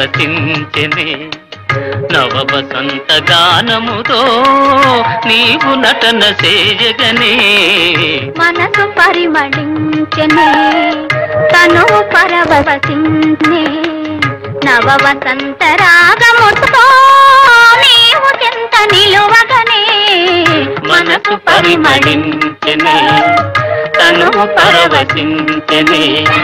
పరవశించెనే నవ వసంత గానముతో నీవు నటన చేయగనే మనసు పరిమళించనే తను పరవశించనే నవ వసంత రాగముతో నీవు చింత నిలువగనే మనసు పరిమళించెనే తను పరవశించెనే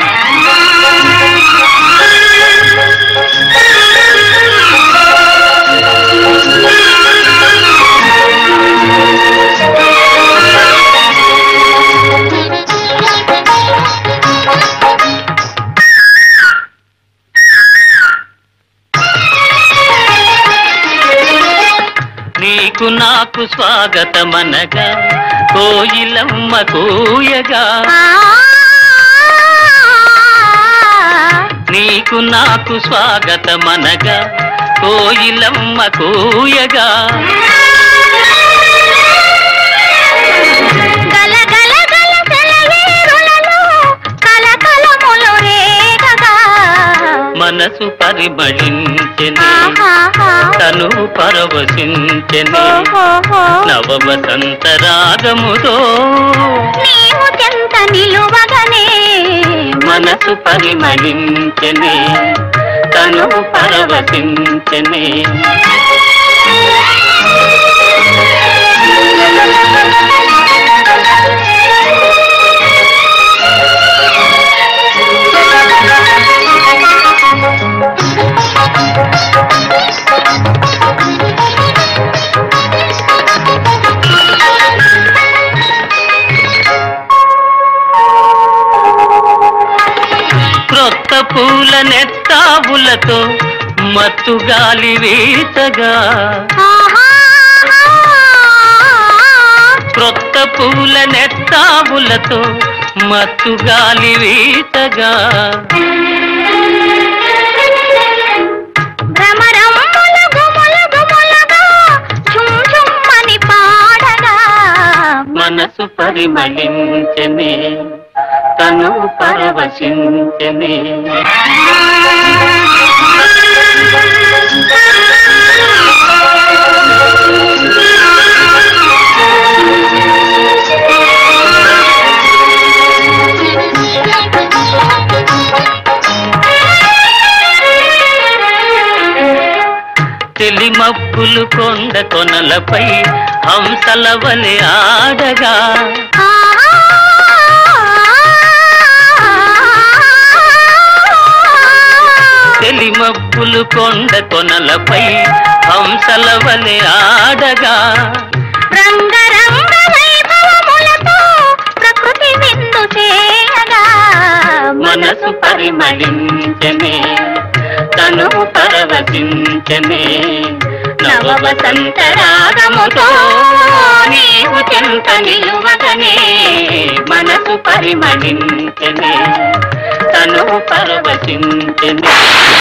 నీకు నాకు స్వాగతమనగా కోయిలమ్మ కూయగా ఆ, నీకు నాకు స్వాగతమనగా కోయిలమ్మ కూయగా గల గల గల సెలయేరులలో కలకలములు రేగగా మనసు పరిమళించెనే ఆహాహా. తను పరవశించెనే ఓహోహో. నవ వసంత రాగముతో నీవు చెంత నిలువగనే మనసు పరిమళించెనే తను పరవశించెనే క్రొత్త పూల నెత్తాబులతో మత్తు గాలి వీచగా ఆహాహా. క్రొత్త పూల నెత్తాబులతో మత్తు గాలి వీచగా భ్రమరమ్ములగు ములగు ములగా ఝుమ్ ఝుమ్మని పాడగా మనసు పరిమళించనే తను పరవశించనే తెలిమప్పులు కొండ కొనలపై హంసల వలె ఆడగా తెలిమప్పులు కొండ కొనలపై హంసల వలె ఆడగా రంగరంగ వైభవములతో ప్రకృతి విందు చేయగా మనసు పరిమళించనే తను పరవశించనే నవ వసంత రాగముతో నీవు చెంత నిలువగనే మనసు పరిమళించనే తను పరవశించనే